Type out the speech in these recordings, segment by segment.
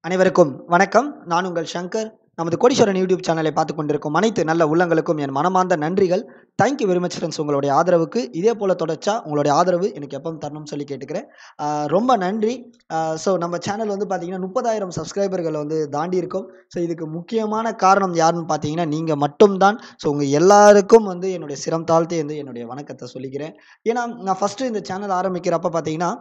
அனைவருக்கும் வணக்கம் நான் உங்கள் சங்கர் நமது கோடீஸ்வரன் யூடியூப் சேனலை பார்த்து கொண்டிருக்கும் அனைத்து நல்ல உள்ளங்களுக்கும் என் மனமார்ந்த நன்றிகள் தேங்க்யூ வெரி மச் ஃப்ரெண்ட்ஸ் உங்களுடைய ஆதரவுக்கு இதே போல் தொடர்ச்சா உங்களுடைய ஆதரவு எனக்கு எப்பவும் தரணும்னு சொல்லி கேட்டுக்கிறேன் ஆஹ் ரொம்ப நன்றி ஸோ நம்ம சேனல் வந்து பார்த்தீங்கன்னா முப்பதாயிரம் சப்ஸ்கிரைபர்கள் வந்து தாண்டி இருக்கோம் ஸோ இதுக்கு முக்கியமான காரணம் யாருன்னு பார்த்தீங்கன்னா நீங்கள் மட்டும்தான் ஸோ உங்கள் எல்லாருக்கும் வந்து என்னுடைய சிரம் தாழ்த்தி வந்து என்னுடைய வணக்கத்தை சொல்லிக்கிறேன் ஏன்னா நான் ஃபஸ்ட்டு இந்த சேனல் ஆரம்பிக்கிறப்ப பார்த்தீங்கன்னா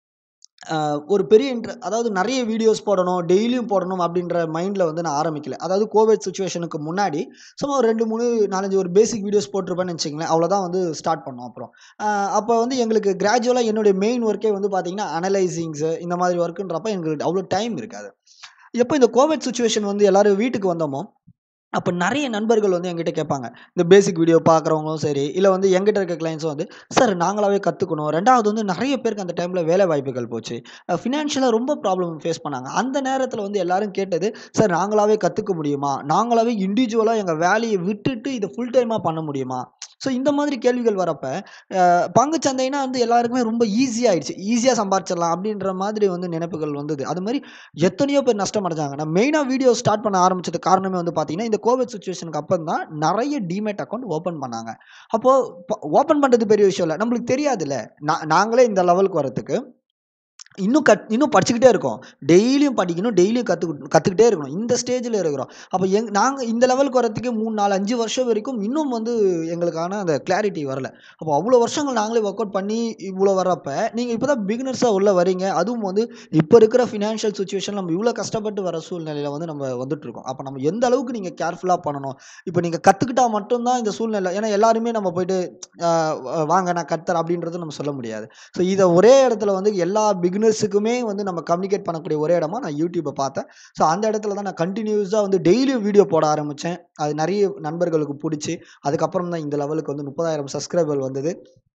ஆஹ் ஒரு பெரிய இன்ட்ர அதாவது நிறைய வீடியோஸ் போடணும் டெய்லியும் போடணும் அப்படின்ற மைண்டில் வந்து நான் ஆரம்பிக்கல அதாவது கோவிட் சுச்சுவேஷனுக்கு முன்னாடி சும்மா ஒரு ரெண்டு மூணு நாலஞ்சு ஒரு பேசிக் வீடியோஸ் போட்டிருப்பேன்னு வச்சுங்களேன் அவ்வளோதான் வந்து ஸ்டார்ட் பண்ணோம் அப்புறம் அப்போ வந்து எங்களுக்கு கிராஜுவலாக என்னுடைய மெயின் ஒர்க்கே வந்து பார்த்தீங்கன்னா அனலைசிங்ஸு இந்த மாதிரி ஒர்க்குன்றப்ப எங்களுக்கு அவ்வளோ டைம் இருக்காது எப்போ இந்த கோவிட் சுச்சுவேஷன் வந்து எல்லாரும் வீட்டுக்கு வந்தோமோ அப்போ நிறைய நண்பர்கள் வந்து எங்கிட்ட கேட்பாங்க இந்த பேசிக் வீடியோ பார்க்குறவங்களும் சரி இல்லை வந்து எங்கிட்ட இருக்க கிளைண்ட்ஸும் வந்து சார் நாங்களாவே கற்றுக்கணும் ரெண்டாவது வந்து நிறைய பேருக்கு அந்த டைமில் வேலை வாய்ப்புகள் போச்சு ஃபினான்ஷியலாக ரொம்ப ப்ராப்ளம் ஃபேஸ் பண்ணாங்க அந்த நேரத்தில் வந்து எல்லாரும் கேட்டது சார் நாங்களாவே கற்றுக்க முடியுமா நாங்களாவே இண்டிவிஜுவலாக எங்கள் வேலையை விட்டுட்டு இதை ஃபுல் டைமாக பண்ண முடியுமா ஸோ இந்த மாதிரி கேள்விகள் வரப்ப அஹ், பங்குச்சந்தைனா வந்து எல்லாருக்குமே ரொம்ப ஈஸியாகிடுச்சு ஈஸியாக சம்பாரிச்சிடலாம் அப்படின்ற மாதிரி வந்து நினைப்புகள் வந்தது அது மாதிரி எத்தனையோ பேர் நஷ்டம் அடைஞ்சாங்க நான் மெயினாக வீடியோ ஸ்டார்ட் பண்ண ஆரம்பிச்சது காரணமே வந்து பார்த்தீங்கன்னா இந்த கோவிட் சுச்சுவேஷனுக்கு அப்புறம் தான் நிறைய டிமேட் அக்கௌண்ட் ஓப்பன் பண்ணாங்க அப்போது ஓப்பன் பண்ணுறது பெரிய விஷயம் இல்லை நம்மளுக்கு தெரியாதுல்ல நான் நாங்களே இந்த லெவலுக்கு வரதுக்கு இன்னும் கத் இன்னும் படிச்சுக்கிட்டே இருக்கோம் டெய்லியும் படிக்கணும் டெய்லியும் கற்று கற்றுக்கிட்டே இருக்கணும் இந்த ஸ்டேஜில் இருக்கிறோம் அப்போ எங் நாங்கள் இந்த லெவலுக்கு வரதுக்கு மூணு நாலு அஞ்சு வருஷம் வரைக்கும் இன்னும் வந்து எங்களுக்கான அந்த கிளாரிட்டி வரல அப்போ அவ்வளோ வருஷங்கள் நாங்களே ஒர்க் அவுட் பண்ணி இவ்வளோ வர்றப்ப நீங்கள் இப்போ தான் பிகினர்ஸாக உள்ளே வரீங்க அதுவும் வந்து இப்போ இருக்கிற ஃபினான்ஷியல் சுச்சுவேஷன் நம்ம இவ்வளோ கஷ்டப்பட்டு வர சூழ்நிலையில் வந்து நம்ம வந்துட்டு இருக்கோம் அப்போ நம்ம எந்த அளவுக்கு நீங்கள் கேர்ஃபுல்லாக பண்ணணும் இப்போ நீங்கள் கற்றுக்கிட்டா மட்டும்தான் இந்த சூழ்நிலை ஏன்னா எல்லாருமே நம்ம போயிட்டு ஆஹ் வாங்க நான் கத்துறேன் அப்படின்றது நம்ம சொல்ல முடியாது ஸோ இதை ஒரே இடத்துல வந்து எல்லா பிகினர்ஸுக்குமே வந்து நம்ம கம்யூனிகேட் பண்ணக்கூடிய ஒரே இடமா நான் யூடியூப்பை பார்த்தேன் ஸோ அந்த இடத்துல தான் நான் கண்டினியூஸாக வந்து டெய்லியும் வீடியோ போட ஆரம்பித்தேன் அது நிறைய நண்பர்களுக்கு பிடிச்சி அதுக்கப்புறம் தான் இந்த லெவலுக்கு வந்து முப்பதாயிரம் சப்ஸ்கிரைபர் வந்தது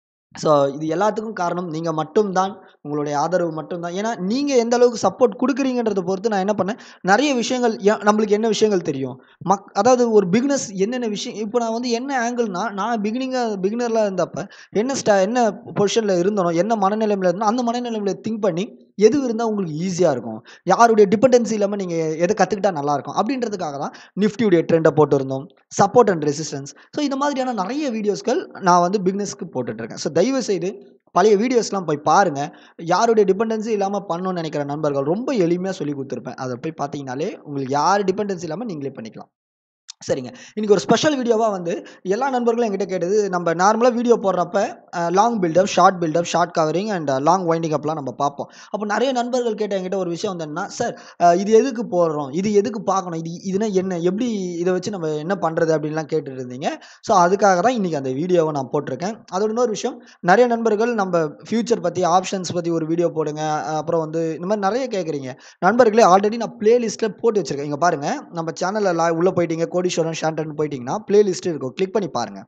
ஸோ இது எல்லாத்துக்கும் காரணம் நீங்கள் மட்டும்தான் உங்களுடைய ஆதரவு மட்டும்தான் ஏன்னா நீங்கள் எந்த அளவுக்கு சப்போர்ட் கொடுக்குறீங்கன்றதை பொறுத்து நான் என்ன பண்ணேன் நிறைய விஷயங்கள் ஏன் நம்மளுக்கு என்ன விஷயங்கள் தெரியும் மக் அதாவது ஒரு பிகினஸ் என்னென்ன விஷயம் இப்போ நான் வந்து என்ன ஆங்கிள்னா நான் பிகினிங்காக பிகினரில் இருந்தப்ப என்ன ஸ்டா என்ன பொசிஷனில் இருந்தனோ என்ன மனநிலைமையில் இருந்தோ அந்த மனநிலைமையில் திங்க் பண்ணி எது இருந்தால் உங்களுக்கு ஈஸியாக இருக்கும் யாருடைய டிபெண்டன்சி இல்லாமல் நீங்கள் எதை கற்றுக்கிட்டா நல்லாயிருக்கும் அப்படின்றதுக்காக தான் நிஃப்டியுடைய ட்ரெண்டை போட்டிருந்தோம் சப்போர்ட் அண்ட் ரெசிஸ்டன்ஸ் ஸோ இந்த மாதிரியான நிறைய வீடியோஸ்கள் நான் வந்து பிக்னஸ்க்கு போட்டுட்ருக்கேன் ஸோ தயவு செய்து பழைய வீடியோஸ்லாம் போய் பாருங்கள் யாருடைய டிபெண்டன்சி இல்லாமல் பண்ணணும்னு நினைக்கிற நண்பர்கள் ரொம்ப எளிமையாக சொல்லி கொடுத்துருப்பேன் அதை போய் பார்த்தீங்கனாலே உங்களுக்கு யார் டிபெண்டன்சி இல்லாமல் நீங்களே பண்ணிக்கலாம் சரிங்க இன்னைக்கு ஒரு ஸ்பெஷல் வீடியோவாக வந்து எல்லா நண்பர்களும் என்கிட்ட கேட்டது நம்ம நார்மலாக வீடியோ போடுறப்ப long buildup short buildup short covering and long winding அப்லாம் நம்ம பார்ப்போம் அப்போ நிறைய நண்பர்கள் கேட்ட என்கிட்ட ஒரு விஷயம் வந்து என்னன்னா சார் இது எதுக்கு போடுறோம் இது எதுக்கு பார்க்கணும் இது இதுனா என்ன எப்படி இதை வச்சு நம்ம என்ன பண்ணுறது அப்படின்லாம் கேட்டுட்டு இருந்தீங்க ஸோ அதுக்காக தான் இன்றைக்கி அந்த வீடியோவை நான் போட்டிருக்கேன் அதோட இன்னொரு விஷயம் நிறைய நண்பர்கள் நம்ம ஃப்யூச்சர் பற்றி ஆப்ஷன்ஸ் பற்றி ஒரு வீடியோ போடுங்க அப்புறம் வந்து இந்த மாதிரி நிறைய கேட்குறீங்க நண்பர்களே ஆல்ரெடி நான் பிளேலிஸ்ட்டில் போட்டு வச்சுருக்கேன் இங்கே பாருங்கள் நம்ம சேனலில் உள்ளே போயிட்டீங்க கோடீஸ்வரன் ஷாண்டன் போயிட்டீங்கன்னா பிளேலிஸ்ட் இருக்கும் கிளிக் பண்ணி பாருங்கள்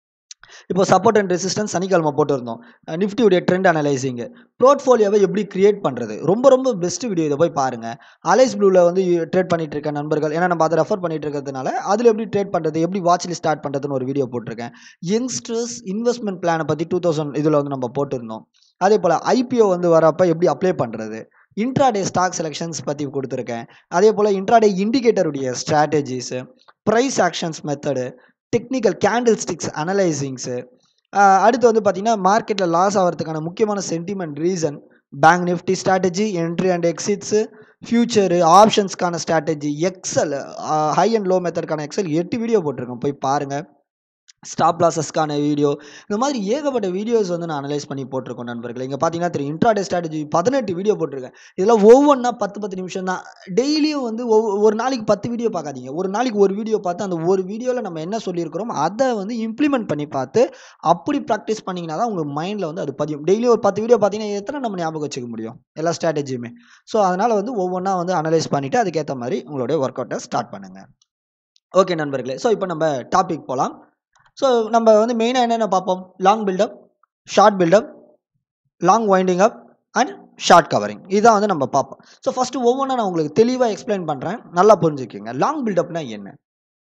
இப்போ சப்போர்ட் அண்ட் ரெசிஸ்டன்ஸ் சனிக்கிழமை போட்டிருந்தோம் நிஃப்டியுடைய ட்ரெண்ட் அனலைசிங் போர்ட்ஃபோலியோவை எப்படி கிரியேட் பண்ணுறது ரொம்ப ரொம்ப பெஸ்ட் வீடியோ இதை போய் பாருங்கள் அலைஸ் ப்ளூவில் வந்து ட்ரேட் பண்ணிட்டு இருக்க நண்பர்கள் ஏன்னா நம்ம அதை ரெஃபர் பண்ணிட்டு இருக்கிறதுனால அதில் எப்படி ட்ரேட் பண்ணுறது எப்படி வாட்ச் லிஸ்ட் ஸ்டார்ட் பண்ணுறதுன்னு ஒரு வீடியோ போட்டிருக்கேன் யங்ஸ்டர்ஸ் இன்வெஸ்ட்மெண்ட் பிளானை பற்றி டூ தௌசண்ட் இதில் வந்து நம்ம போட்டிருந்தோம் அதே போல் ஐபிஓ வந்து வரப்போ எப்படி அப்ளை பண்ணுறது இன்ட்ராடே ஸ்டாக் செலெக்ஷன்ஸ் பற்றி கொடுத்துருக்கேன் அதே போல் இன்ட்ராடே இண்டிகேட்டருடைய strategies price actions method technical candlesticks analysings அடுத்து வந்து பார்த்திங்கன்னா மார்க்கெட்டில் லாஸ் ஆகிறதுக்கான முக்கியமான sentiment reason bank Nifty strategy entry and exits future ஆப்ஷன்ஸ்க்கான strategy Excel high and low மெத்தட்கான எக்ஸல் எட்டு வீடியோ போட்டிருக்கேன் போய் பாருங்கள் ஸ்டாப் லாஸஸ்க்கான வீடியோ இந்த மாதிரி ஏகப்பட்ட வீடியோஸ் வந்து நான் அனலைஸ் பண்ணி போட்டிருக்கோம் நண்பர்களே இங்கே பார்த்தீங்கன்னா தெரியும் இன்ட்ராடே ஸ்ட்ராட்டஜி பதினெட்டு வீடியோ போட்டிருக்கேன் இதில் ஒவ்வொன்றா பத்து பத்து நிமிஷம் தான் டெய்லியும் வந்து ஒவ்வொ- ஒரு நாளைக்கு பத்து வீடியோ பார்க்காதீங்க ஒரு நாளைக்கு ஒரு வீடியோ பார்த்து அந்த ஒரு வீடியோவில் நம்ம என்ன சொல்லியிருக்கிறோம் அதை வந்து இம்ப்ளிமெண்ட் பண்ணி பார்த்து அப்படி ப்ராக்டிஸ் பண்ணிங்கன்னா தான் உங்கள் மைண்டில் வந்து அது பதியும் டெய்லி ஒரு பத்து வீடியோ பார்த்தீங்கன்னா எத்தனை நம்ம ஞாபகம் வச்சுக்க முடியும் எல்லா ஸ்ட்ராட்டஜியுமே ஸோ அதனால் வந்து ஒவ்வொன்றா வந்து அனலைஸ் பண்ணிவிட்டு அதுக்கேற்ற மாதிரி உங்களுடைய ஒர்க் அவுட்டை ஸ்டார்ட் பண்ணுங்கள் ஓகே நண்பர்களே ஸோ இப்போ நம்ம டாபிக் போகலாம் ஸோ நம்ம வந்து மெயினாக என்னென்ன பார்ப்போம் long buildup short buildup long winding up and short covering இதுதான் வந்து நம்ம பார்ப்போம் ஸோ ஃபஸ்ட்டு ஒவ்வொன்றா நான் உங்களுக்கு தெளிவாக எக்ஸ்பிளைன் பண்ணுறேன் நல்லா புரிஞ்சுக்கோங்க லாங் பில்டப்னா என்ன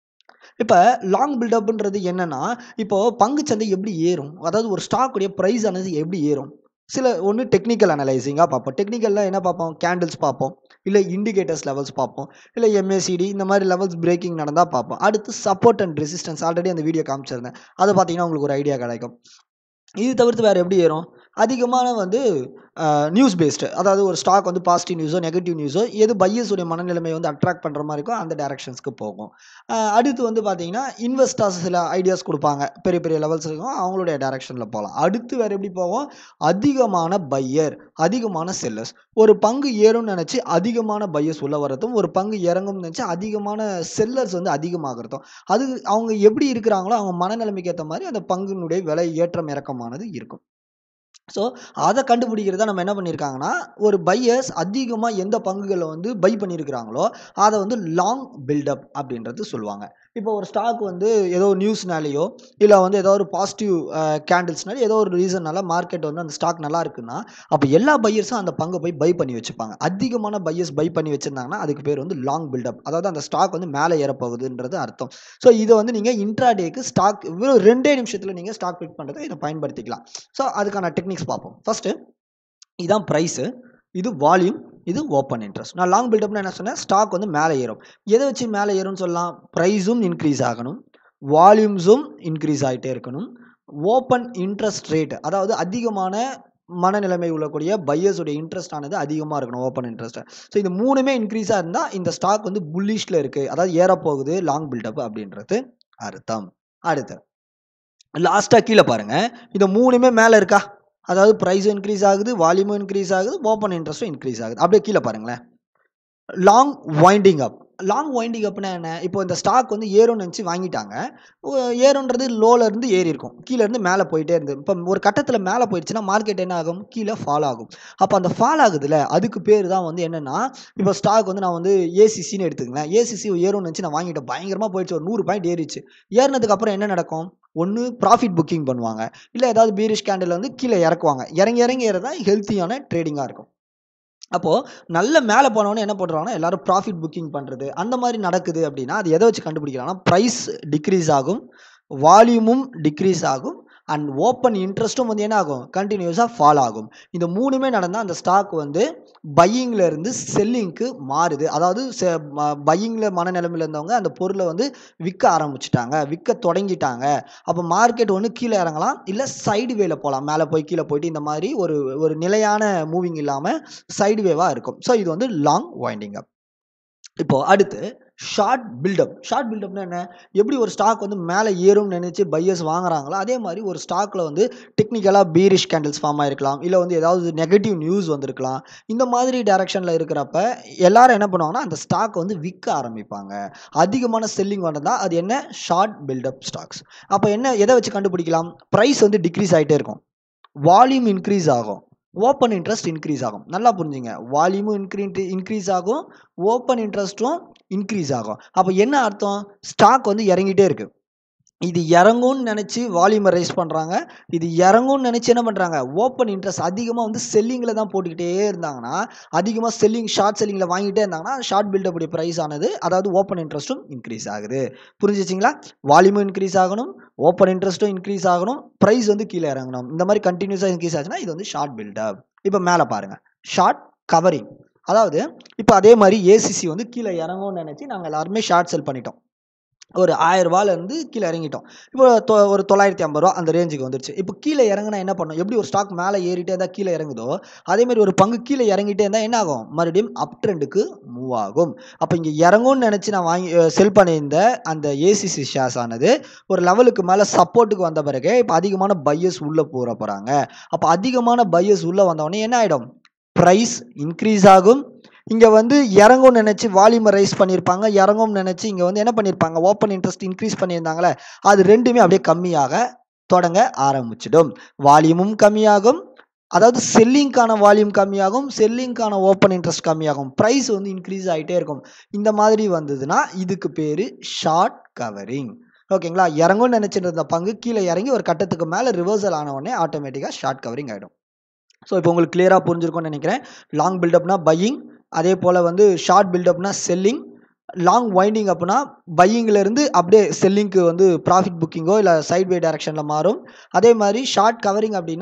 இப்போ லாங் பில்டப்ன்றது என்னன்னா இப்போ பங்குச்சந்தை எப்படி ஏறும் அதாவது ஒரு ஸ்டாக்குடைய ப்ரைஸ் ஆனது எப்படி ஏறும் சில ஒன்று டெக்னிக்கல் அனலைசிங்காக பார்ப்போம் டெக்னிக்கலில் என்ன பார்ப்போம் கேண்டில்ஸ் பார்ப்போம் இல்லை இண்டிகேட்டர்ஸ் லெவல்ஸ் பார்ப்போம் இல்லை எம்ஏசிடி இந்த மாதிரி லெவல்ஸ் பிரேக்கிங் நடந்தால் பார்ப்போம் அடுத்து சப்போர்ட் அண்ட் ரெசிஸ்டன்ஸ் ஆல்ரெடி அந்த வீடியோ காமிச்சிருந்தேன் அதை பார்த்தீங்கன்னா உங்களுக்கு ஒரு ஐடியா கிடைக்கும் இது தவிர்த்து வேறு எப்படி ஏறும் அதிகமான வந்து நியூஸ் பேஸ்டு அதாவது ஒரு ஸ்டாக் வந்து பாசிட்டிவ் நியூஸோ நெகட்டிவ் நியூஸோ எது பையஸுடைய மனநிலைமை வந்து அட்ராக்ட் பண்ணுற மாதிரி இருக்கோ அந்த டேரக்ஷன்ஸ்க்கு போகும் அஹ் அடுத்து வந்து பார்த்தீங்கன்னா இன்வெஸ்டர்ஸ் சில ஐடியாஸ் கொடுப்பாங்க பெரிய பெரிய லெவல்ஸ் இருக்கும் அவங்களுடைய டேரக்ஷனில் போகலாம் அடுத்து வேறு எப்படி போகும் அதிகமான பையர் அதிகமான செல்லர்ஸ் ஒரு பங்கு ஏறும்னு நினச்சி அதிகமான பையர்ஸ் உள்ள வரதும் ஒரு பங்கு இறங்கும்னு நினச்சி அதிகமான செல்லர்ஸ் வந்து அதிகமாகிறதும் அது அவங்க எப்படி இருக்கிறாங்களோ அவங்க மனநிலைமைக்கு ஏற்ற மாதிரி அந்த பங்குனுடைய விலை ஏற்றம் இறக்கமானது இருக்கும் ஸோ அதை கண்டுபிடிக்கிறத நம்ம என்ன பண்ணியிருக்காங்கன்னா ஒரு பையர்ஸ் அதிகமாக எந்த பங்குகளை வந்து பை பண்ணியிருக்கிறாங்களோ அதை வந்து லாங் பில்டப் அப்படின்றது சொல்லுவாங்க இப்போ ஒரு ஸ்டாக் வந்து ஏதோ நியூஸ்னாலேயோ இல்லை வந்து ஏதோ ஒரு பாசிட்டிவ் கேண்டில்ஸ்னால ஏதோ ஒரு ரீசன்னால மார்க்கெட் வந்து அந்த ஸ்டாக் நல்லா இருக்குன்னா அப்போ எல்லா பையர்ஸும் அந்த பங்கை போய் பை பண்ணி வச்சுப்பாங்க அதிகமான பையர்ஸ் பை பண்ணி வச்சிருந்தாங்கன்னா அதுக்கு பேர் வந்து லாங் பில்டப் அதாவது அந்த ஸ்டாக் வந்து மேலே ஏறப்போகுதுன்றது அர்த்தம் ஸோ இதை வந்து நீங்கள் இன்ட்ராடேக்கு ஸ்டாக் வெறும் ரெண்டே நிமிஷத்தில் நீங்கள் ஸ்டாக் பிக் பண்ணுறதை இதை பயன்படுத்திக்கலாம் ஸோ அதுக்கான டெக்னிக்ஸ் பார்ப்போம் ஃபஸ்ட்டு இதான் ப்ரைஸு இது வால்யூம் இது ஓப்பன் இன்ட்ரெஸ்ட் நான் லாங் பில்டப்னு என்ன சொன்னேன் ஸ்டாக் வந்து மேலே ஏறும் எதை வச்சு மேலே ஏறும்னு சொல்லலாம் ப்ரைஸும் இன்க்ரீஸ் ஆகணும் வால்யூம்ஸும் இன்க்ரீஸ் ஆகிட்டே இருக்கணும் ஓப்பன் இன்ட்ரெஸ்ட் ரேட் அதாவது அதிகமான மனநிலைமை உள்ளக்கூடிய பையர்ஸுடைய இன்ட்ரெஸ்ட் ஆனது அதிகமாக இருக்கணும் ஓப்பன் இன்ட்ரெஸ்ட் ஸோ இது மூணுமே இன்க்ரீஸாக இருந்தால் இந்த ஸ்டாக் வந்து புல்லிஷில் இருக்குது அதாவது ஏறப்போகுது லாங் பில்டப் அப்படின்றது அர்த்தம் அடுத்து லாஸ்ட்டாக கீழே பாருங்கள் இது மூணுமே மேலே இருக்கா அதாவது ப்ரைஸும் இன்க்ரீஸ் ஆகுது வால்யூமும் இன்க்ரீஸ் ஆகுது ஓப்பன் இன்ட்ரெஸ்ட்டும் இன்க்ரீஸ் ஆகுது அப்படியே கீழே பாருங்களேன் long winding up long winding அப்னா என்ன இப்போ இந்த ஸ்டாக் வந்து ஏறும்னு நினச்சி வாங்கிட்டாங்க ஒ- ஏறுன்றது லோல இருந்து ஏறி இருக்கும் கீழே இருந்து மேலே போயிட்டே இருந்து இப்போ ஒரு கட்டத்தில் மேலே போயிடுச்சுன்னா மார்க்கெட் என்ன ஆகும் கீழே ஃபால் ஆகும் அப்போ அந்த ஃபால் ஆகுதுல்ல அதுக்கு பேர் தான் வந்து என்னன்னா இப்போ ஸ்டாக் வந்து நான் வந்து ஏசிசின்னு எடுத்துக்கலாம் ஏசிசி ஏறும்னு நினச்சி நான் வாங்கிட்டேன் பயங்கரமாக போயிடுச்சு ஒரு நூறு பாயிண்ட் ஏறிச்சு ஏறினதுக்கு அப்புறம் என்ன நடக்கும் ஒன்று ப்ராஃபிட் புக்கிங் பண்ணுவாங்க இல்லை ஏதாவது பீரிஷ் கேண்டில் வந்து கீழே இறக்குவாங்க இறங்கி இறங்கி ஏறதா ஹெல்த்தியான ட்ரேடிங்காக இருக்கும் அப்போது நல்ல மேலே போனவொடனே என்ன பண்ணுறாங்கன்னா எல்லாரும் ப்ராஃபிட் புக்கிங் பண்ணுறது அந்த மாதிரி நடக்குது அப்படின்னா அது எதை வச்சு கண்டுபிடிக்கலாம்னா ப்ரைஸ் டிக்ரீஸ் ஆகும் வால்யூமும் டிக்ரீஸ் ஆகும் அண்ட் ஓப்பன் இன்ட்ரெஸ்ட்டும் வந்து என்ன ஆகும் கண்டினியூஸாக ஃபால் ஆகும் இந்த மூணுமே நடந்தால் அந்த ஸ்டாக் வந்து பையிங்கில் இருந்து செல்லிங்க்கு மாறுது அதாவது பையிங்கில் மனநிலைமையில் இருந்தவங்க அந்த பொருளை வந்து விற்க ஆரம்பிச்சிட்டாங்க விற்க தொடங்கிட்டாங்க அப்போ மார்க்கெட் ஒன்று கீழே இறங்கலாம் இல்லை சைடு வேல போகலாம் மேலே போய் கீழே போயிட்டு இந்த மாதிரி ஒரு ஒரு நிலையான மூவிங் இல்லாமல் சைடு வேவாக இருக்கும் ஸோ இது வந்து லாங் வைண்டிங் அப் இப்போ அடுத்து ஷார்ட் பில்டப் ஷார்ட் பில்டப்னா என்ன எப்படி ஒரு ஸ்டாக் வந்து மேலே ஏறும்னு நினச்சி பையர்ஸ் வாங்குறாங்களோ அதே மாதிரி ஒரு ஸ்டாக்கில் வந்து டெக்னிக்கலாக பீரிஷ் கேண்டில்ஸ் ஃபார்ம் ஆயிருக்கலாம் இல்லை வந்து ஏதாவது நெகட்டிவ் நியூஸ் வந்திருக்கலாம் இந்த மாதிரி டைரக்ஷனில் இருக்கிறப்ப எல்லாரும் என்ன பண்ணுவாங்கன்னா அந்த ஸ்டாக் வந்து விற்க ஆரம்பிப்பாங்க அதிகமான செல்லிங் வந்ததா அது என்ன ஷார்ட் பில்டப் ஸ்டாக்ஸ் அப்போ என்ன எதை வச்சு கண்டுபிடிக்கலாம் ப்ரைஸ் வந்து டிக்ரீஸ் ஆகிட்டே இருக்கும் வால்யூம் இன்க்ரீஸ் ஆகும் ஓப்பன் இன்ட்ரெஸ்ட் இன்க்ரீஸ் ஆகும் நல்லா புரிஞ்சுங்க வால்யூமும் இன்க்ரீ இன்க்ரீஸ் ஆகும் ஓப்பன் இன்ட்ரெஸ்ட்டும் இன்க்ரீஸ் ஆகும் அப்போ என்ன அர்த்தம் ஸ்டாக் வந்து இறங்கிட்டே இருக்கு இது இறங்கும்னு நினச்சி வால்யூமை ரைஸ் பண்ணுறாங்க இது இறங்கும்னு நினச்சி என்ன பண்ணுறாங்க ஓப்பன் இன்ட்ரெஸ்ட் அதிகமாக வந்து செல்லிங்கில் தான் போட்டுக்கிட்டே இருந்தாங்கன்னா அதிகமாக செல்லிங் ஷார்ட் செல்லிங்கில் வாங்கிட்டே இருந்தாங்கன்னா ஷார்ட் பில்டப்புடைய ப்ரைஸ் ஆனது அதாவது ஓப்பன் இன்ட்ரெஸ்ட்டும் இன்க்ரீஸ் ஆகுது புரிஞ்சிச்சிங்களா வால்யூமும் இன்க்ரீஸ் ஆகணும் ஓப்பன் இன்ட்ரெஸ்ட்டும் இன்க்ரீஸ் ஆகணும் ப்ரைஸ் வந்து கீழே இறங்கணும் இந்த மாதிரி கண்டினியூஸாக இன்க்ரீஸ் ஆச்சுன்னா இது வந்து ஷார்ட் பில்டப் இப்போ மேலே பாருங்கள் ஷார்ட் கவரிங் அதாவது இப்போ அதே மாதிரி ஏசிசி வந்து கீழே இறங்கும்னு நினச்சி நாங்கள் எல்லாருமே ஷார்ட் செல் பண்ணிட்டோம் ஒரு ஆயிரம் ரூபாயிலேருந்து கீழே இறங்கிட்டோம் இப்போ தொ ஒரு தொள்ளாயிரத்தி ஐம்பது ரூபா அந்த ரேஞ்சுக்கு வந்துருச்சு இப்போ கீழே இறங்குனா என்ன பண்ணும் எப்படி ஒரு ஸ்டாக் மேலே ஏறிட்டே இருந்தால் கீழே இறங்குதோ அதே மாதிரி ஒரு பங்கு கீழே இறங்கிட்டே இருந்தால் என்ன ஆகும் மறுபடியும் அப் ட்ரெண்டுக்கு மூவ் ஆகும் அப்போ இங்கே இறங்கும்னு நினச்சி நான் வாங்கி செல் பண்ணியிருந்த அந்த ஏசிசி ஷேர்ஸ் ஆனது ஒரு லெவலுக்கு மேலே சப்போர்ட்டுக்கு வந்த பிறகு இப்போ அதிகமான பையர்ஸ் உள்ளே போகிற போகிறாங்க அப்போ அதிகமான பையர்ஸ் உள்ளே வந்தவொடனே என்ன ஆகிடும் ப்ரைஸ் இன்க்ரீஸ் ஆகும் இங்கே வந்து இறங்கும்னு நினச்சி வால்யூமை ரைஸ் பண்ணியிருப்பாங்க இறங்கும்னு நினச்சி இங்கே வந்து என்ன பண்ணியிருப்பாங்க ஓப்பன் இன்ட்ரெஸ்ட் இன்க்ரீஸ் பண்ணியிருந்தாங்களே அது ரெண்டுமே அப்படியே கம்மியாக தொடங்க ஆரம்பிச்சிடும் வால்யூமும் கம்மியாகும் அதாவது செல்லிங்க்கான வால்யூம் கம்மியாகும் செல்லிங்க்கான ஓப்பன் இன்ட்ரெஸ்ட் கம்மியாகும் ப்ரைஸ் வந்து இன்க்ரீஸ் ஆகிட்டே இருக்கும் இந்த மாதிரி வந்ததுன்னா இதுக்கு பேர் ஷார்ட் கவரிங் ஓகேங்களா இறங்கும்னு நினச்சிட்டு இருந்த பங்கு கீழே இறங்கி ஒரு கட்டத்துக்கு மேலே ரிவர்சல் ஆன உடனே ஆட்டோமேட்டிக்காக ஷார்ட் கவரிங் ஆகிடும் ஸோ இப்போ உங்களுக்கு கிளியராக புரிஞ்சிருக்கும்னு நினைக்கிறேன் லாங் பில்டப்னா பையிங் அதே போல் வந்து ஷார்ட் பில்டப்னா செல்லிங் லாங் வைண்டிங் அப்படின்னா பையிங்லேருந்து அப்படியே செல்லிங்க்கு வந்து ப்ராஃபிட் புக்கிங்கோ இல்லை சைட் வே டைரக்ஷனில் மாறும் அதே மாதிரி ஷார்ட் கவரிங் அப்படின்னா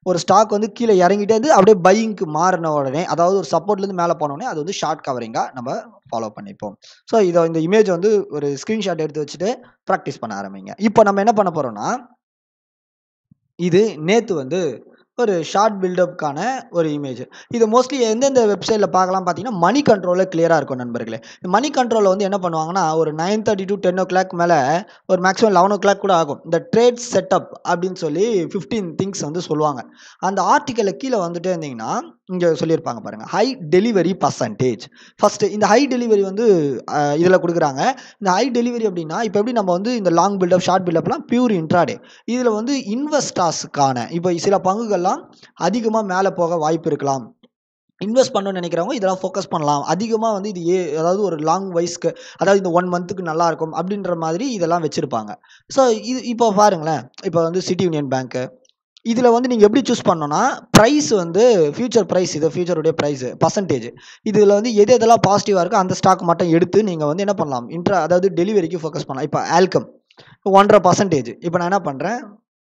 ஒரு ஸ்டாக் வந்து கீழே இறங்கிட்டே இருந்து அப்படியே பையிங்க்கு மாறின உடனே அதாவது ஒரு சப்போர்ட்லேருந்து மேலே போன உடனே அது வந்து ஷார்ட் கவரிங்காக நம்ம ஃபாலோ பண்ணிப்போம் ஸோ இதை இந்த இமேஜ் வந்து ஒரு ஸ்க்ரீன்ஷாட் எடுத்து வச்சுட்டு ப்ராக்டிஸ் பண்ண ஆரம்பிங்க இப்போ நம்ம என்ன பண்ண போகிறோம்னா இது நேற்று வந்து ஒரு ஷார்ட் பில்டப்க்கான ஒரு இமேஜ் இது மோஸ்ட்லி எந்தெந்த வெப்சைட்டில் பார்க்கலாம் பார்த்தீங்கன்னா மணி கண்ட்ரோலில் கிளியராக இருக்கும் நண்பர்களே மணி கண்ட்ரோலில் வந்து என்ன பண்ணுவாங்கன்னா ஒரு nine thirty to ten o'clock மேலே ஒரு மேக்ஸிமம் லெவன் ஓ கிளாக் கூட ஆகும் இந்த ட்ரேட் செட்டப் அப்படின்னு சொல்லி ஃபிஃப்டீன் திங்ஸ் வந்து சொல்லுவாங்க அந்த ஆர்டிக்கலில் கீழே வந்துட்டே இருந்தீங்கன்னா இங்கே சொல்லியிருப்பாங்க பாருங்கள் ஹை டெலிவரி பர்சன்டேஜ் ஃபஸ்ட்டு இந்த ஹை டெலிவரி வந்து இதில் கொடுக்குறாங்க இந்த ஹை டெலிவரி அப்படின்னா இப்போ எப்படி நம்ம வந்து இந்த லாங் பில்டப் ஷார்ட் பில்டப்லாம் பியூர் இன்ட்ராடே இதில் வந்து இன்வெஸ்டார்ஸுக்கான இப்போ சில பங்குகள்லாம் அதிகமாக மேலே போக வாய்ப்பு இருக்கலாம் இன்வெஸ்ட் பண்ணணும்னு நினைக்கிறவங்க இதெல்லாம் ஃபோக்கஸ் பண்ணலாம் அதிகமாக வந்து இது ஏ அதாவது ஒரு லாங் வைஸ்க்கு அதாவது இந்த ஒன் மந்த்துக்கு நல்லா இருக்கும் அப்படின்ற மாதிரி இதெல்லாம் வச்சுருப்பாங்க ஸோ இது இப்போ பாருங்களேன் இப்போ வந்து சிட்டி யூனியன் பேங்க்கு இதில் வந்து நீங்கள் எப்படி சூஸ் பண்ணோன்னா ப்ரைஸ் வந்து ஃபியூச்சர் ப்ரைஸ் இது ஃபியூச்சருடைய ப்ரைஸ் பர்சன்டேஜ் இதில் வந்து எது எதெல்லாம் பாசிட்டிவாக இருக்கோ அந்த ஸ்டாக் மட்டும் எடுத்து நீங்கள் வந்து என்ன பண்ணலாம் இன்ட்ரா அதாவது டெலிவரிக்கு ஃபோக்கஸ் பண்ணலாம் இப்போ ஆல்கம் ஒன்றரை பர்சன்டேஜ் இப்போ நான் என்ன பண்ணுறேன்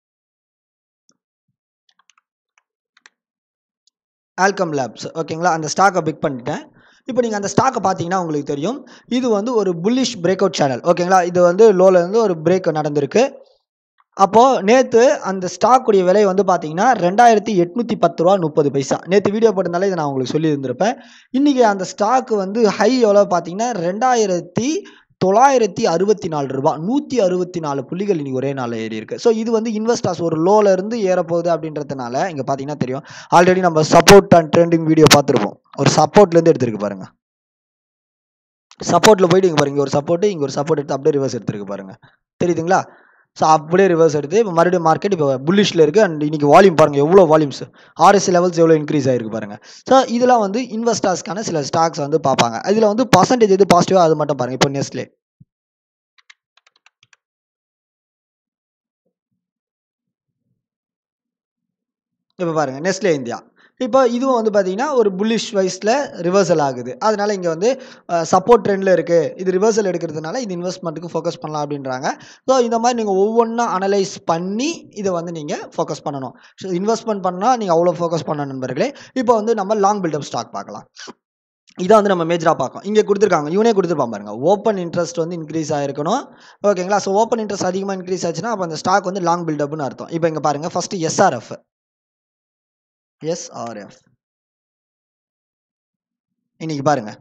ஆல்கம் லேப்ஸ் ஓகேங்களா அந்த ஸ்டாக்கை பிக் பண்ணிட்டேன் இப்போ நீங்கள் அந்த ஸ்டாக்கை பார்த்தீங்கன்னா உங்களுக்கு தெரியும் இது வந்து ஒரு புல்லிஷ் பிரேக் அவுட் சேனல் ஓகேங்களா இது வந்து லோலேருந்து ஒரு பிரேக் நடந்திருக்கு அப்போது நேற்று அந்த ஸ்டாக்குடைய விலை வந்து பார்த்தீங்கன்னா ரெண்டாயிரத்தி எட்நூற்றி பத்து ரூபா முப்பது பைசா நேற்று வீடியோ போட்டிருந்தாலே இதை நான் உங்களுக்கு சொல்லியிருந்திருப்பேன் இன்றைக்கி அந்த ஸ்டாக்கு வந்து ஹை எவ்வளோ பார்த்தீங்கன்னா ரெண்டாயிரத்தி தொள்ளாயிரத்தி அறுபத்தி நாலு ரூபா நூற்றி அறுபத்தி நாலு புள்ளிகள் இன்னைக்கு ஒரே நாளில் ஏறி இருக்கு ஸோ இது வந்து இன்வெஸ்டர்ஸ் ஒரு லோல இருந்து ஏறப்போகுது அப்படின்றதுனால இங்கே பார்த்தீங்கன்னா தெரியும் ஆல்ரெடி நம்ம சப்போர்ட் அண்ட் ட்ரெண்டிங் வீடியோ பார்த்துருப்போம் ஒரு சப்போர்ட்லேருந்து எடுத்துருக்கு பாருங்க சப்போர்ட்டில் போயிட்டு இங்கே பாருங்க ஒரு சப்போர்ட் இங்கே ஒரு சப்போர்ட் எடுத்து அப்படியே ரிவர்ஸ் எடுத்துருக்கு பாருங்க தெரியுதுங்களா ஸோ அப்படியே ரிவர்ஸ் எடுத்து இப்போ மறுபடியும் மார்க்கெட் இப்போ புல்லிஷில் இருக்குது அண்ட் இன்னைக்கு வால்யூம் பாருங்கள் எவ்வளோ வால்யூம்ஸ் ஆர்எஸ்சி லெவல்ஸ் எவ்வளோ இன்க்ரீஸ் ஆகிருக்கு பாருங்கள் ஸோ இதெல்லாம் வந்து இன்வெஸ்டர்ஸ்க்கான சில ஸ்டாக்ஸ் வந்து பார்ப்பாங்க இதில் வந்து பர்சன்டேஜ் எது பாசிட்டிவாக அது மட்டும் பாருங்கள் இப்போ நெஸ்லே இப்போ பாருங்கள் நெஸ்லே இந்தியா இப்போ இதுவும் வந்து பார்த்தீங்கன்னா ஒரு புல்லிஷ் வைஸில் ரிவர்சல் ஆகுது அதனால இங்கே வந்து சப்போர்ட் ட்ரெண்டில் இருக்குது இது ரிவர்சல் எடுக்கிறதுனால இது இன்வெஸ்ட்மெண்ட்டுக்கு ஃபோக்கஸ் பண்ணலாம் அப்படின்றாங்க ஸோ இந்த மாதிரி நீங்கள் ஒவ்வொன்றா அனலைஸ் பண்ணி இதை வந்து நீங்கள் ஃபோக்கஸ் பண்ணணும் ஸோ இன்வெஸ்ட்மெண்ட் பண்ணால் நீங்கள் அவ்வளோ ஃபோக்கஸ் பண்ண நண்பர்களே இப்போ வந்து நம்ம லாங் பில்டப் ஸ்டாக் பார்க்கலாம் இதான் வந்து நம்ம மேஜராக பார்க்கோம் இங்கே கொடுத்துருக்காங்க இவனே கொடுத்துருப்பான் பாருங்க ஓப்பன் இன்ட்ரெஸ்ட் வந்து இன்க்ரீஸ் ஆகிருக்கணும் ஓகேங்களா ஸோ ஓப்பன் இன்ட்ரெஸ்ட் அதிகமாக இன்க்ரீஸ் ஆச்சுன்னா அப்போ அந்த ஸ்டாக் வந்து லாங் பில்டப்னு அர்த்தம் இப்போ இங்கே பாருங்கள் ஃபஸ்ட்டு எஸ்ஆர்எஃப் எஸ்ஆர்எஃப் இன்னைக்கு பாருங்க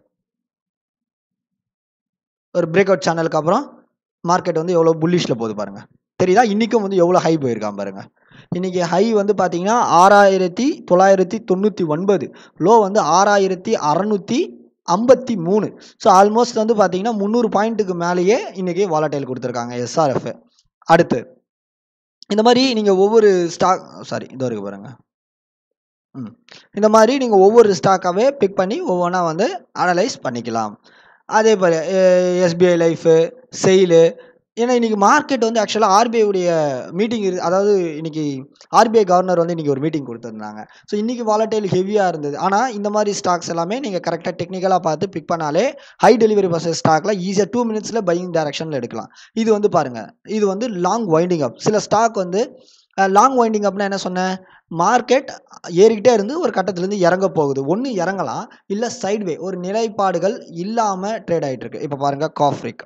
ஒரு பிரேக் அவுட் சேனலுக்கு அப்புறம் மார்க்கெட் வந்து எவ்வளோ புல்லிஷில் போகுது பாருங்க தெரியுதா இன்றைக்கும் வந்து எவ்வளோ ஹை போயிருக்கான் பாருங்க இன்னைக்கு ஹை வந்து பார்த்தீங்கன்னா ஆறாயிரத்தி தொள்ளாயிரத்தி தொண்ணூற்றி ஒன்பது லோ வந்து ஆறாயிரத்தி அறநூற்றி ஐம்பத்தி மூணு ஸோ ஆல்மோஸ்ட் வந்து பார்த்தீங்கன்னா முந்நூறு பாயிண்ட்டுக்கு மேலேயே இன்றைக்கி வாலட்டைல் கொடுத்துருக்காங்க எஸ்ஆர்எஃப் அடுத்து இந்த மாதிரி நீங்கள் ஒவ்வொரு ஸ்டாக் சாரி இதோ இருக்கு பாருங்க ம் இந்த மாதிரி நீங்கள் ஒவ்வொரு ஸ்டாக்காகவே பிக் பண்ணி ஒவ்வொன்றா வந்து அனலைஸ் பண்ணிக்கலாம் அதே போல் எஸ்பிஐ லைஃபு செயிலு ஏன்னா இன்றைக்கி மார்க்கெட் வந்து ஆக்சுவலாக ஆர்பிஐ உடைய மீட்டிங் இரு அதாவது இன்னைக்கு ஆர்பிஐ கவர்னர் வந்து இன்றைக்கி ஒரு மீட்டிங் கொடுத்துருந்தாங்க ஸோ இன்றைக்கி வாலட்டைல் ஹெவியாக இருந்தது ஆனால் இந்த மாதிரி ஸ்டாக்ஸ் எல்லாமே நீங்கள் கரெக்டாக டெக்னிக்கலாக பார்த்து பிக் பண்ணாலே ஹை டெலிவரி பர்சஸ் ஸ்டாக்ல ஈஸியாக டூ மினிட்ஸில் பையிங் டைரக்ஷனில் எடுக்கலாம் இது வந்து பாருங்கள் இது வந்து லாங் வைண்டிங் அப் சில ஸ்டாக் வந்து லாங் வைண்டிங் அப்னா என்ன சொன்னேன் மார்க்கெட் ஏறிக்கிட்டே இருந்து ஒரு கட்டத்துலேருந்து இறங்க போகுது ஒன்று இறங்கலாம் இல்லை சைட்வே ஒரு நிலைப்பாடுகள் இல்லாமல் ட்ரேட் ஆகிட்டு இருக்கு இப்போ பாருங்கள் காஃப்ரிக்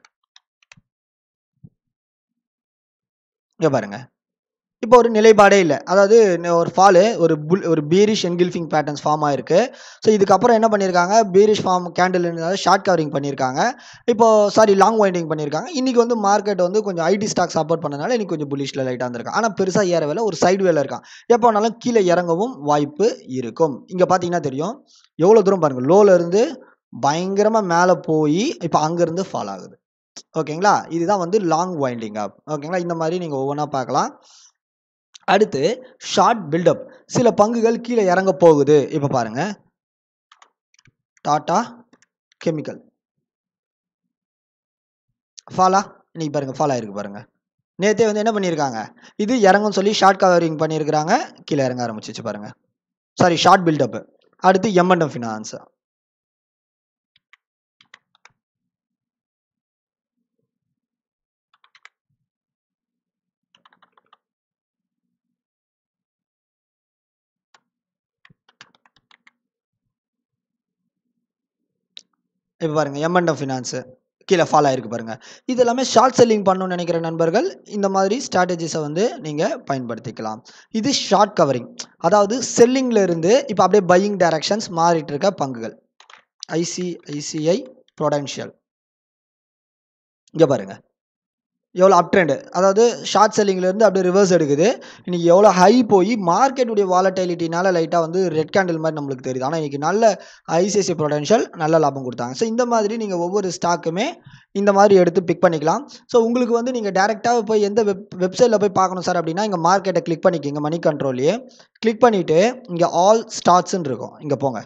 இங்கே பாருங்க இப்போ ஒரு நிலைப்பாடே இல்லை அதாவது ஒரு ஃபாலு ஒரு புல் ஒரு பீரிஷ் என்கில்ஃபிங் பேட்டர்ன்ஸ் ஃபார்ம் ஆயிருக்கு ஸோ இதுக்கப்புறம் என்ன பண்ணியிருக்காங்க bearish form candle short covering பண்ணியிருக்காங்க இப்போ சாரி லாங் வைண்டிங் பண்ணியிருக்காங்க இன்றைக்கி வந்து மார்க்கெட் வந்து கொஞ்சம் ஐடி ஸ்டாக் சப்போர்ட் பண்ணனால இன்னைக்கு கொஞ்சம் புல்லிஷில் லைட்டாக இருந்திருக்காங்க ஆனால் பெருசாக ஏறவில்லை ஒரு சைடு வேலை இருக்கான் எப்போ வேணாலும் கீழே இறங்கவும் வாய்ப்பு இருக்கும் இங்கே பார்த்தீங்கன்னா தெரியும் எவ்வளோ தூரம் பாருங்கள் லோல இருந்து பயங்கரமாக மேலே போய் இப்போ அங்கேருந்து ஃபால் ஆகுது ஓகேங்களா இதுதான் வந்து லாங் வைண்டிங் அப் ஓகேங்களா இந்த மாதிரி நீங்கள் ஒவ்வொன்றா பார்க்கலாம் அடுத்து ஷார்ட் பில்டப் சில பங்குகள் கீழே இறங்க போகுது இப்போ பாருங்க டாடா கெமிக்கல் ஃபாலா இன்னைக்கு பாருங்க ஃபால் ஆயிருக்கு பாருங்க நேற்றே வந்து என்ன பண்ணியிருக்காங்க இது இறங்கும்னு சொல்லி ஷார்ட் கவரிங் பண்ணியிருக்கிறாங்க கீழே இறங்க ஆரம்பிச்சிச்சு பாருங்க சாரி ஷார்ட் பில்டப் அடுத்து எம்என்எம் ஃபினான்ஸ் இப்போ பாருங்க எம்என்எம் ஃபினான்ஸு கீழே ஃபால் ஆயிருக்கு பாருங்க இது எல்லாமே ஷார்ட் செல்லிங் பண்ணணும்னு நினைக்கிற நண்பர்கள் இந்த மாதிரி ஸ்ட்ராட்டஜிஸை வந்து நீங்கள் பயன்படுத்திக்கலாம் இது ஷார்ட் கவரிங் அதாவது செல்லிங்ல இருந்து இப்போ அப்படியே பையிங் டைரக்ஷன்ஸ் மாறிட்டு இருக்க பங்குகள் ஐசிஐசிஐ ப்ரொடென்ஷியல் இங்கே பாருங்க எவ்வளோ அப் ட்ரெண்டு அதாவது ஷார்ட் செல்லிங்லேருந்து அப்படியே ரிவர்ஸ் எடுக்குது இன்னைக்கு எவ்வளோ ஹை போய் மார்க்கெட்டுடைய வாலட்டிலிட்டினால லைட்டாக வந்து ரெட் கேண்டில் மாதிரி நம்மளுக்கு தெரியுது ஆனால் இன்னைக்கு நல்ல ஐசிஐசி ப்ரொடென்ஷியல் நல்ல லாபம் கொடுத்தாங்க ஸோ இந்த மாதிரி நீங்கள் ஒவ்வொரு ஸ்டாக்குமே இந்த மாதிரி எடுத்து பிக் பண்ணிக்கலாம் ஸோ உங்களுக்கு வந்து நீங்கள் டேரெக்டாக போய் எந்த வெப் வெப்சைட்டில் போய் பார்க்கணும் சார் அப்படின்னா இங்கே மார்க்கெட்டை கிளிக் பண்ணிக்கிங்க மணி கண்ட்ரோல்லையே கிளிக் பண்ணிவிட்டு இங்கே ஆல் ஸ்டாட்ஸ்ன்னு இருக்கும் இங்கே போங்க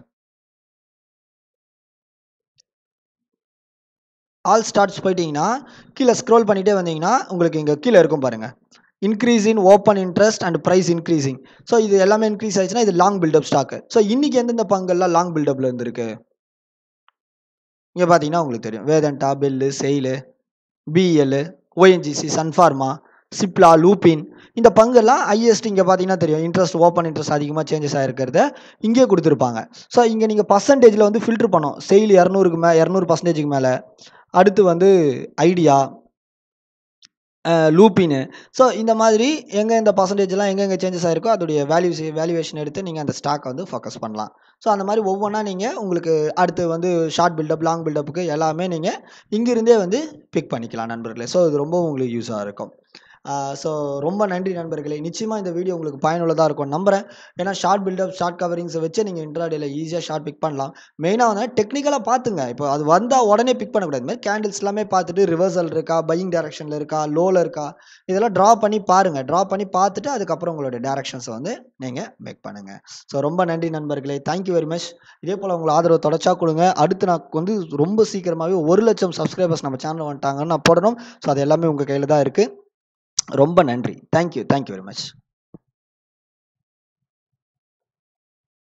ஆல் ஸ்டார்ட்ஸ் போயிட்டீங்கன்னா கீழே ஸ்க்ரோல் பண்ணிகிட்டே வந்தீங்கன்னா உங்களுக்கு இங்கே கீழே இருக்கும் பாருங்கள் increase in open interest and price increasing so இது எல்லாமே இன்க்ரீஸ் ஆயிடுச்சுன்னா இது லாங் பில்டப் ஸ்டாக்கு ஸோ இன்றைக்கி எந்தெந்த பங்கெல்லாம் லாங் பில்டப்பில் இருந்திருக்கு இங்கே பார்த்தீங்கன்னா உங்களுக்கு தெரியும் Vedanta BEL SAIL BL ONGC Sun Pharma Cipla Lupin இந்த பங்கெல்லாம் ஹையஸ்ட் இங்கே பார்த்தீங்கன்னா தெரியும் இன்ட்ரெஸ்ட் ஓப்பன் இன்ட்ரெஸ்ட் அதிகமாக சேஞ்சஸ் ஆகிருக்கிறத இங்கே கொடுத்துருப்பாங்க ஸோ இங்கே நீங்கள் பர்சன்டேஜில் வந்து ஃபில்ட்ரு பண்ணோம் செயில் இரநூறுக்கு மே இரநூறு பர்சன்டேஜுக்கு மேலே அடுத்து வந்து ஐடியா லூப்பின்னு ஸோ இந்த மாதிரி எங்கே இந்த பர்சன்டேஜ்லாம் எங்கெங்கே சேஞ்சஸ் ஆயிருக்கோ அதோடைய வேல்யூஸ் வேல்யூவேஷன் எடுத்து நீங்கள் அந்த ஸ்டாக்கை வந்து ஃபோக்கஸ் பண்ணலாம் ஸோ அந்த மாதிரி ஒவ்வொன்றா நீங்கள் உங்களுக்கு அடுத்து வந்து ஷார்ட் பில்டப் லாங் பில்டப்புக்கு எல்லாமே நீங்கள் இங்கிருந்தே வந்து பிக் பண்ணிக்கலாம் நண்பர்களே ஸோ இது ரொம்ப உங்களுக்கு யூஸாக இருக்கும் ஸோ ரொம்ப நன்றி நண்பர்களே நிச்சயமாக இந்த வீடியோ உங்களுக்கு பயனுள்ளதாக இருக்கும் நம்புறேன் ஏன்னா ஷார்ட் பில்டப் ஷார்ட் கவரிங்ஸை வச்சு நீங்கள் இன்ட்ராடேல ஈஸியாக ஷார்ட் பிக் பண்ணலாம் மெயினாக வந்து டெக்னிக்கலாக பார்த்துங்க இப்போ அது வந்தால் உடனே பிக் பண்ணக்கூடாது இந்த மாதிரி கேண்டில்ஸ் எல்லாமே பார்த்துட்டு ரிவர்சல் இருக்கா பையிங் டேரக்ஷனில் இருக்கா லோவில் இருக்கா இதெல்லாம் ட்ரா பண்ணி பாருங்கள் ட்ரா பண்ணி பார்த்துட்டு அதுக்கப்புறம் உங்களோட டேரக்ஷன்ஸை வந்து நீங்கள் மேக் பண்ணுங்கள் ஸோ ரொம்ப நன்றி நண்பர்களே தேங்க்யூ வெரி மச் இதே போல் உங்களை ஆதரவு தொடச்சா கொடுங்க அடுத்து நான் வந்து ரொம்ப சீக்கிரமாகவே ஒரு லட்சம் சப்ஸ்கிரைபர்ஸ் நம்ம சேனல் வந்துட்டாங்கன்னு நான் போடணும் ஸோ அது எல்லாமே உங்கள் கையில் தான் இருக்குது ரொம்ப நன்றி தேங்க்யூ தேங்க்யூ வெரி மச்